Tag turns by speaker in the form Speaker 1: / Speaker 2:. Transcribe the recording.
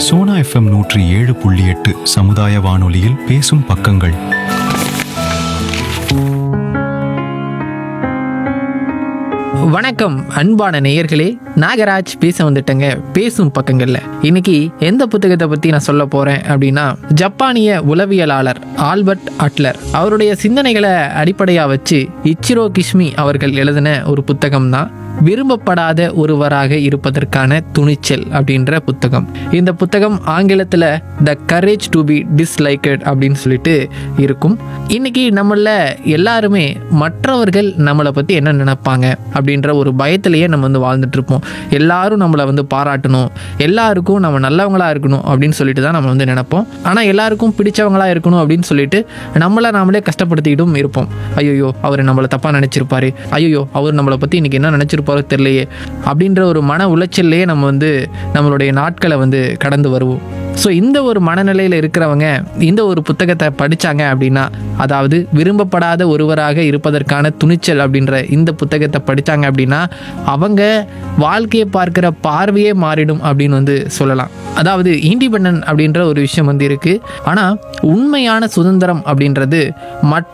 Speaker 1: Sona FM நூற்றி ஏழு புள்ளி எட்டு சமுதாய வானொலியில் பேசும் பக்கங்கள்
Speaker 2: வணக்கம் அன்பான நேயர்களே நாகராஜ் பேச வந்துட்டேங்க பேசும் பக்கங்கள்ல இன்னைக்கு எந்த புத்தகத்தை பத்தி நான் சொல்ல போறேன் அப்படின்னா ஜப்பானிய உளவியலாளர் ஆல்பர்ட் அட்லர் அவருடைய சிந்தனைகளை அடிப்படையா வச்சு இச்சிரோ கிஷ்மி அவர்கள் எழுதின ஒரு புத்தகம் தான் விரும்பப்படாத ஒருவராக இருப்பதற்கான துணிச்சல் அப்படின்ற புத்தகம் இந்த புத்தகம் ஆங்கிலத்தில் the courage to be disliked அப்படின்னு சொல்லிட்டு இருக்கும் இன்னைக்கு நம்மள எல்லாருமே மற்றவர்கள் நம்மளை பற்றி என்ன நினைப்பாங்க அப்படின்ற ஒரு பயத்திலேயே நம்ம வந்து வாழ்ந்துட்டு இருப்போம் எல்லாரும் நம்மளை வந்து பாராட்டணும் எல்லாருக்கும் நம்ம நல்லவங்களா இருக்கணும் அப்படின்னு சொல்லிட்டு தான் நம்ம வந்து நினைப்போம் ஆனால் எல்லாருக்கும் பிடிச்சவங்களா இருக்கணும் அப்படின்னு சொல்லிட்டு நம்மளை நாமளே கஷ்டப்படுத்திக்கிட்டும் இருப்போம் ஐயோ அவர் நம்மளை தப்பாக நினச்சிருப்பாரு ஐயோ அவர் நம்மளை பற்றி இன்னைக்கு என்ன நினச்சிருப்பாரோ தெரியலையே அப்படின்ற ஒரு மன உளைச்சல்லையே நம்ம வந்து நம்மளுடைய நாட்களை வந்து கடந்து வருவோம் ஸோ இந்த ஒரு மனநிலையில் இருக்கிறவங்க இந்த ஒரு புத்தகத்தை படித்தாங்க அப்படின்னா அதாவது விரும்பப்படாத ஒருவராக இருப்பதற்கான துணிச்சல் அப்படின்ற இந்த புத்தகத்தை படித்தாங்க அப்படின்னா அவங்க வாழ்க்கையை பார்க்குற பார்வையே மாறிடும் அப்படின்னு வந்து சொல்லலாம் அதாவது இண்டிபெண்டன்ட் அப்படின்ற ஒரு விஷயம் வந்து இருக்குது ஆனால் உண்மையான சுதந்திரம் அப்படின்றது மற்ற